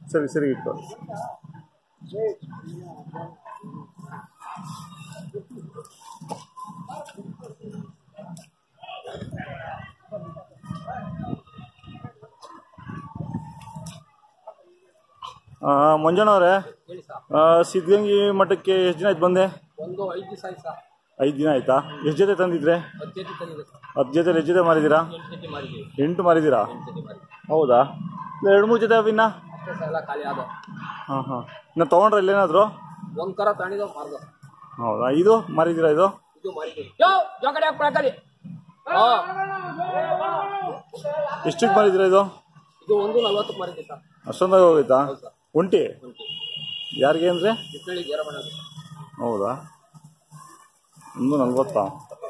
ಸರಿ ಸರಿ ಇಟ್ಕೊ ಆ, ಮಂಜಣ್ಣವ್ರೆ ಹೇಳಿ ಸರ್ ಆ, ಸಿದ್ಧಗಂಗಿ ಮಠಕ್ಕೆ ಎಷ್ಟು ದಿನ ಆಯ್ತು ಬಂದೆ ಒಂದು ಐದು ದಿವಸ ಆಯ್ತು ಸರ್ ಐದು ದಿನ ಆಯ್ತಾ ಎಷ್ಟು ಜೊತೆ ತಂದಿದ್ರೆ ಹತ್ತು ಜೊತೆ ತಂದಿದೆ ಸರ್ ಹತ್ತು ಜೊತೆ ಎಷ್ಟು ಜೊತೆ ಮಾರಿದ್ದೀರಾ ಎಂಟು ಜೊತೆ ಮಾಡಿದ್ದೀವಿ ಎಂಟು ಮಾರಿದ್ದೀರಾ ಎಂಟು ಜೊತೆ ಮಾಡಿದ್ದೀವಿ ಹೌದಾ ಇಲ್ಲ ಎರಡು ಮೂರು ಜೊತೆ ಅವಿನ್ನ ಅಷ್ಟೇ ಸರ್ ಎಲ್ಲ ಖಾಲಿ ಆದ ಹಾಂ ಹಾಂ ಇನ್ನು ತೊಗೊಂಡ್ರೆ ಇಲ್ಲೇನಾದ್ರು ಒಂದು ಕರ ತಗೊಂಡಿದ್ದು ಮಾರ್ದ ಹೌದಾ ಇದು ಮಾರಿದ್ದೀರಾ ಇದು ಇದು ಮಾರಿದ್ದೀವಿ ಯೋ ಜೋಕಡೆ ಹಾಕ್ಬಿಡಕಲಿ ಎಷ್ಟಕ್ಕೆ ಮಾರಿದ್ದೀರಾ ಇದು ಇದು ಒಂದು ನಲ್ವತ್ತಕ್ಕೆ ಮಾರಿದ್ದೀವಿ ಸರ್ ಅಷ್ಟೊಂದಾಗ ಹೋಗೈತಾ ಸರ್. ಒಂಟಿ ಉಂಟು ಯಾರಿಗೆ ಅಂದರೆ ಬಿಸಿನಳ್ಳಿ ಗೇರ ಮಾಡೋದು ಹೌದಾ ಒಂದು ನಲ್ವತ್ತಾ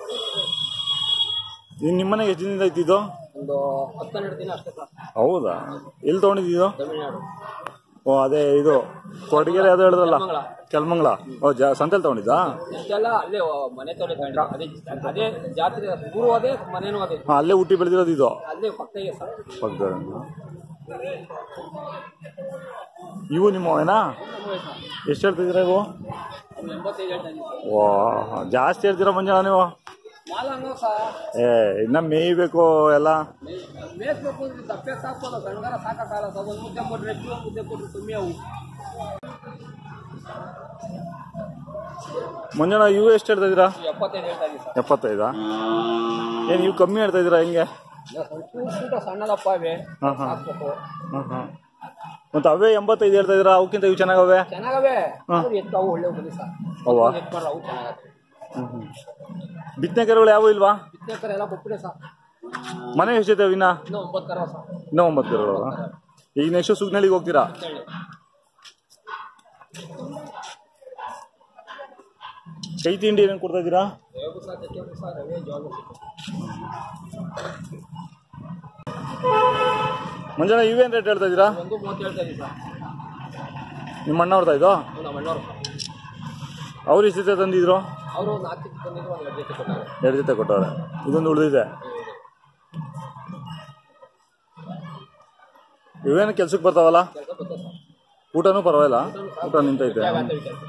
ಇನ್ನು ನಿಮ್ಮನೆಗೆ ಎಷ್ಟು ದಿನದಿಂದ ಐತಿ ಇದು ಒಂದು ಹತ್ತೆರಡು ದಿನ ಅಷ್ಟೇ ಸರ್ ಹೌದಾ ಎಲ್ಲಿ ತೊಗೊಂಡಿದ್ದು ತಮಿಳ್ನಾಡು ಓ ಅದೇ ಇದು ಕೊರಟಗೆರೆ ಅದು ಹೇಳಿದ್ರಲ್ಲ ಕೆಲ್ಮಂಗ್ಲ. ಕೆಲ್ಮಂಗ್ಲ ಓ ಜಾ ಸಂತೆಲ್ ತೊಗೊಂಡಿದ್ದಾ ಇಷ್ಟೆಲ್ಲ ಅಲ್ಲೇ ಮನೆ ತೊಳೆ ತಗೊಂಡಿದ್ದು ಅದೇ ಅದೇ ಜಾತ್ರೆ ಊರು ಅದೇ ಮನೇನೂ ಅದೇ ಹಾಂ ಅಲ್ಲೇ ಹುಟ್ಟಿ ಬೆಳೆದಿರೋದು ಇದು ಅಲ್ಲೇ ಪಕ್ಕ ಇದೆ ಸರ್ ಪಕ್ಕದಲ್ಲಿ ಇವು ನಿಮ್ಮವೇನಾ ಎಷ್ಟು ಹೇಳ್ತಿದ್ದೀರಾ ಇವು ಒಂದು ಎಂಬತ್ತೈದು ಹೇಳ್ತಾ ಇದ್ದೀನಿ ಸರ್ ವಾ ಜಾಸ್ತಿ ಹೇಳ್ತೀರಾ ಮಂಜಾನ ನೀವು ಮಾಲ ಹಂಗ ಸರ್ ಏ ಇನ್ನ ಮೇಯ್ಬೇಕು ಎಲ್ಲ ಮೇಯ್ಸ್ಬೇಕು ಅಂದ್ರೆ ದಪ್ಪೆ ಸಾಕ್ಬೋದು ಸಣ್ಣಗಾರ ಸಾಕಾಗಲ್ಲ ಸರ್ ಒಂದು ಮುದ್ದೆ ಕೊಟ್ರೆ ಹೆಚ್ಚು ಒಂದು ಮುದ್ದೆ ಕೊಟ್ರೆ ಕಮ್ಮಿ ಅವು ಮಂಜಾನ ಇವು ಎಷ್ಟು ಹೇಳ್ತಾ ಇದ್ದೀರಾ ಎಪ್ಪತ್ತೈದು ಹೇಳ್ತಾ ಇದ್ದೀನಿ ಸರ್ ಎಪ್ಪತ್ತೈದಾ ಏನು ಇವು ಕಮ್ಮಿ ಹೇಳ್ತಾ ಇದ್ದೀರಾ ಹೆಂಗೆ ಇಲ್ಲ ಸರ್ ಚೂರು ಚೂಟ ಸಣ್ಣದಪ್ಪ ಇವೆ ಹಾಂ ಹಾಂ ಸಾಕ್ಬೇಕು ಹಾಂ ಹಾಂ ಮತ್ತು ಅವೇ ಎಂಬತ್ತೈದು ಹೇಳ್ತಾ ಇದ್ದೀರಾ ಅವಕ್ಕಿಂತ ಇವು ಚೆನ್ನಾಗವೆ ಚೆನ್ನಾಗವೆ ಹಾ. ಅವ್ರು ಎತ್ತು ಅವು ಒಳ್ಳೆ ಬನ್ನಿ ಸರ್ ಅವ್ವಾ? ಎತ್ತು ಮಾಡ್ರೆ ಅವು ಚೆನ್ನಾಗವೆ ಹ್ಞೂ ಹ್ಞೂ ಬಿತ್ತನೆ ಕರುಗಳು ಯಾವೂ ಇಲ್ವಾ ಬಿತ್ತನೆ ಕರ ಎಲ್ಲ ಬೊಪ್ಪಿದೆ ಸರ್ ಮನೆ ಎಷ್ಟಿದೆ ಇನ್ನ ಇನ್ನೂ ಒಂಬತ್ತು ಕರ ಸರ್ ಇನ್ನೂ ಒಂಬತ್ತು ಕರುಗಳು ಈಗ ನೆಕ್ಸ್ಟ್ ಸುಗ್ನಳಿಗೆ ಹೋಗ್ತೀರಾ ಅಂತೇಳಿ ಕೈ ತಿಂಡಿ ಏನೇನು ಕೊಡ್ತಾ ಇದ್ದೀರಾ ರೇಗು ಸಹ ಚಕ್ಕೆ ಸಹ ರವೆ ಜೋಳ ಮಂಜಾನ ಇವೇನು ರೇಟ್ ಹೇಳ್ತಾ ಇದ್ದೀರಾ ಒಂದು ಮೂವತ್ತು ಹೇಳ್ತಾ ಇದ್ದೀನಿ ಸರ್ ನಿಮ್ಮ ಅಣ್ಣ ಅವ್ರದ್ದು ಇದು ಇವು ನಮ್ಮ ಅಣ್ಣವ್ರು ಅವ್ರು ಎಷ್ಟು ಜೊತೆ ತಂದಿದ್ರು ಅವರು ನಾಲ್ಕು ಜೊತೆ ತಂದಿದ್ರು ಒಂದು ಎರಡು ಜೊತೆ ಕೊಟ್ಟಾರೆ ಎರಡು ಜೊತೆ ಕೊಟ್ಟವ್ರೆ ಇದೊಂದು ಉಳಿದಿದೆ ಇವೇನು ಕೆಲ್ಸಕ್ಕೆ ಬರ್ತಾವಲ್ಲ ಕೆಲಸ ಬರ್ತದೆ ಸರ್ ಊಟನೂ ಪರವಾಗಿಲ್ಲ ಊಟ ನಿಂತೈತೆ ಅಂತ ವಿಚಾರ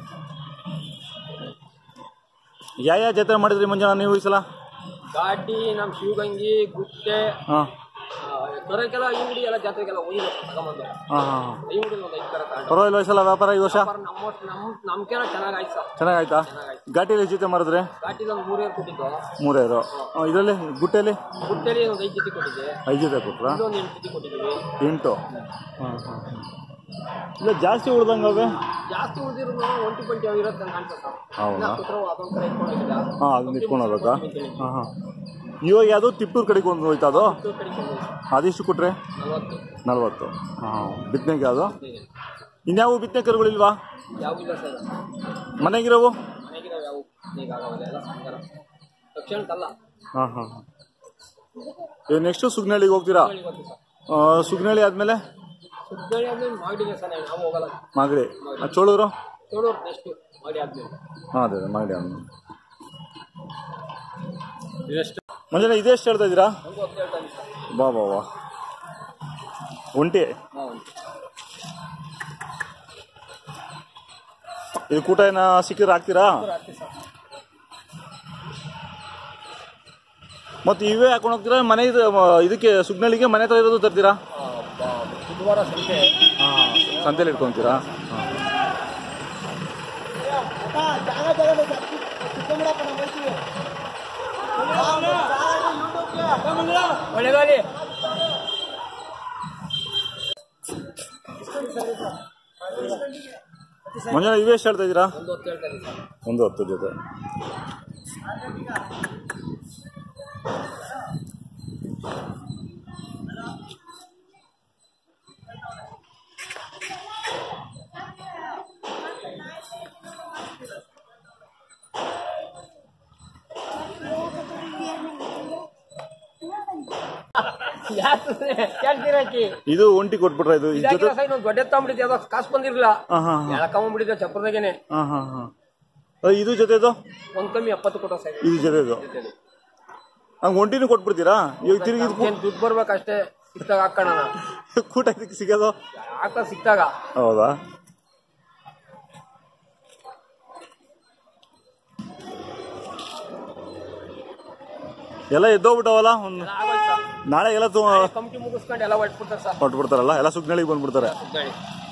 ಯಾವ ಯಾವ ಜಾತ್ರೆ ಮಾಡಿದ್ರಿ ಮಂಜಾನ ನೀವು ಈ ಸಲ ಘಾಟಿ ನಮ್ಮ ಶಿವಗಂಗಿ ಗುಟ್ಟೆ ಹಾಂ ತೊರೆಕೆಲ್ಲ ಈ ಹುಡಿ ಎಲ್ಲ ಜಾತ್ರೆಗೆಲ್ಲ ಹೋಗಿಲ್ಲ ತಗೊಂಬಂದು ಹಾಂ ಹಾಂ ಈ ಹುಡಿ ಒಂದು ಐದು ತರ ತಗೊಂಡು ಪರವಾಗಿಲ್ಲ ಈ ಸಲ ವ್ಯಾಪಾರ ಈ ವರ್ಷ ನಮ್ಮ ನಮ್ಮ ನಮ್ಗೆಲ್ಲ ಚೆನ್ನಾಗಾಯ್ತು ಸರ್ ಚೆನ್ನಾಗಾಯ್ತಾ ಚೆನ್ನಾಗಾಯ್ತು ಘಾಟಿಯಲ್ಲಿ ಎಷ್ಟು ಜೊತೆ ಮಾಡಿದ್ರಿ ಘಾಟಿಲಿ ಒಂದು ಮೂರೇರು ಕೊಟ್ಟಿದ್ದು ಮೂರೇರು ಇದರಲ್ಲಿ ಗುಟ್ಟೆಯಲ್ಲಿ ಗುಟ್ಟೆಲಿ ಒಂದು ಐದು ಜೊತೆ ಕೊಟ್ಟಿದ್ದೆ ಐದು ಜೊತೆ ಕೊಟ್ರಾ ಇಲ್ಲೊಂದು ಎಂಟು ಜೊತೆ ಕೊಟ್ಟಿದ್ದೀವಿ ಎಂಟು ಹಾಂ ಹಾಂ ಇಲ್ಲ ಜಾಸ್ತಿ ಉಳ್ದಂಗೆ ಅವೆ ಜಾಸ್ತಿ ಉಳಿದಿರೋ ಒಂಟಿ ಪಂಟಿ ಅವು ಇರೋದು ನಂಗೆ ಕಾಣ್ತದೆ ಸರ್ ಹೌದಾ ಕೂತ್ರೆ ಅದೊಂದು ಕಡೆ ಇಟ್ಕೊಂಡು ಹೋಗಿಲ್ಲ ಹಾಂ ಅದನ್ನ ಇಟ್ಕೊಂಡು ಹೋಗ್ಬೇಕಾ ಹಾಂ ಹಾಂ ಇವಾಗ ಯಾವುದು ತಿಪ್ಪೂರು ಕಡೆಗೆ ಒಂದು ಹೋಯ್ತಾ ಅದು ಹತ್ತು ಕಡೆಗೆ ಒಂದು ಅದೆಷ್ಟು ಕೊಟ್ರೆ ನಲ್ವತ್ತು ನಲ್ವತ್ತು ಹಾಂ ಬಿತ್ತನೆಗೆ ಅದು ಇನ್ಯಾವು ಬಿತ್ತನೆ ಕರುಗಳಿಲ್ವಾ ಯಾವ ಇಲ್ಲ ಸರ್ ಮನೆಗಿರೋವು ಮನೆಗಿರೋ ಯಾವ ಈಗ ಆಗೋದಿಲ್ಲ ಎಲ್ಲ ಸಂಗಾರ ತಕ್ಷಣಕ್ಕಲ್ಲ ಹಾಂ ಹಾಂ ಹಾಂ ಇವಾಗ ನೆಕ್ಸ್ಟು ಸುಗ್ನಳ್ಳಿಗೆ ಹೋಗ್ತೀರಾ ಗೊತ್ತು ಸರ್ ಆ, ಸುಗ್ನಳ್ಳಿ ಆದಮೇಲೆ ಸುದ್ದಳಿ ಆದ್ಮೇಲೆ ಮಾಡಿದೆ ಸರ್ ನಾವು ಹೋಗಲ್ಲ ಮಾಗಡಿ ಆ, ಚೋಳೂರು ಚೋಳೂರು ನೆಕ್ಸ್ಟ್ ಮಾಡಿ ಆದ್ಮೇಲೆ ಹಾಂ ಅದೇ ಅದೇ ಮಾಗಡಿ ಆದ್ಮೇಲೆ ಎಷ್ಟು ಮಂಜಾನೆ ಇದೆಷ್ಟು ಹೇಳ್ತಾ ಇದ್ದೀರಾ ಒಂದು ಹೊತ್ತು ಹೇಳ್ತಾ ಇದ್ದೀನಿ ಸರ್ ಬಾ ಬಾ ಬಾ ಒಂಟಿ ಹಾಂ ಇದು ಕೂಟ ಏನ ಸಿಕ್ಕಿದ್ರೆ ಹಾಕ್ತೀರಾ ಆಗ್ತೀವಿ ಸರ್ ಮತ್ತೆ ಇವೇ ಹಾಕೊಂಡು ಹೋಗ್ತೀರಾ ಮನೆ ಇದು ಇದಕ್ಕೆ ಸುಗ್ನಳ್ಳಿಗೆ ಮನೆ ಹತ್ರ ಇರೋದು ತರ್ತೀರಾ ಆ, ಬ- ಬುಧವಾರ ಸಂತೆ ಹಾಂ ಸಂತೆಲಿ ಇಟ್ಕೊಂತೀರಾ ಒಳ್ಳೆದಾಗಲಿ ಮಂಜಾನೆ ಇವೇ ಎಷ್ಟು ಹೇಳ್ತಾ ಇದ್ದೀರಾ ಒಂದು ಹೊತ್ತು ಹೇಳ್ತಾ ಇದ್ದೀನಿ ಸರ್ ಒಂದು ಹತ್ತು ಜೊತೆ ಕೇಳ್ತೀರಾಕಿ ಇದು ಒಂಟಿ ಕೊಟ್ಬಿಟ್ರೆ ಇದು ಇದ್ ಜೊತೆ ಇನ್ನೊಂದು ದೊಡ್ಡ ಎತ್ತಂಬಿಟ್ಟಿದ್ದೆ ಅದಕ್ಕೆ ಕಾಸು ಬಂದಿರಲಿಲ್ಲ ಹಾಂ ಹಾಂ ಹಾಂ ಎಳ್ಕೊಂಬಿಟ್ಟಿದ್ದೆ ಚಪ್ರದಾಗೇನೆ ಹಾಂ ಹಾಂ ಹಾಂ ಇದು ಜೊತೆದು ಒಂದ್ ಕಮ್ಮಿ ಎಪ್ಪತ್ತು ಕೊಟ್ಟೋ ಸರ್ ಇದು ಜೊತೆದು ಹಂಗೆ ಒಂಟಿನೂ ಕೊಟ್ಬಿಡ್ತೀರಾ ಇವಾಗ ತಿರುಗಿ ಇದು ಏನ್ ದುಡ್ಡು ಬರ್ಬೇಕಷ್ಟೇ ಸಿಕ್ತಾಗ ಹಾಕೋಣ ಕೂಟ ಇದಕ್ಕೆ ಸಿಗೋದು ಹಾಕ ಸಿಕ್ತಾಗ ಹೌದಾ ಎಲ್ಲ ಎದ್ದೋಗ್ಬಿಟ್ಟವಲ್ಲ ಒಂದು ಎಲ್ಲ ಆಗೋಯ್ತು ಸರ್ ನಾಳೆ ಎಲ್ಲ ತು ಕಂಪ್ನಿ ಮುಗಿಸ್ಕೊಂಡು ಎಲ್ಲ ಹೊಟ್ಬಿಡ್ತಾರೆ ಸರ್ ಹೊಟ್ಬಿಡ್ತಾರಲ್ಲ ಎಲ್ಲ ಸುಗ್ನಳಿಗೆ ಬಂದ್ಬಿಡ್ತಾರೆ ಸುಗ್ನಳ್ಳಿ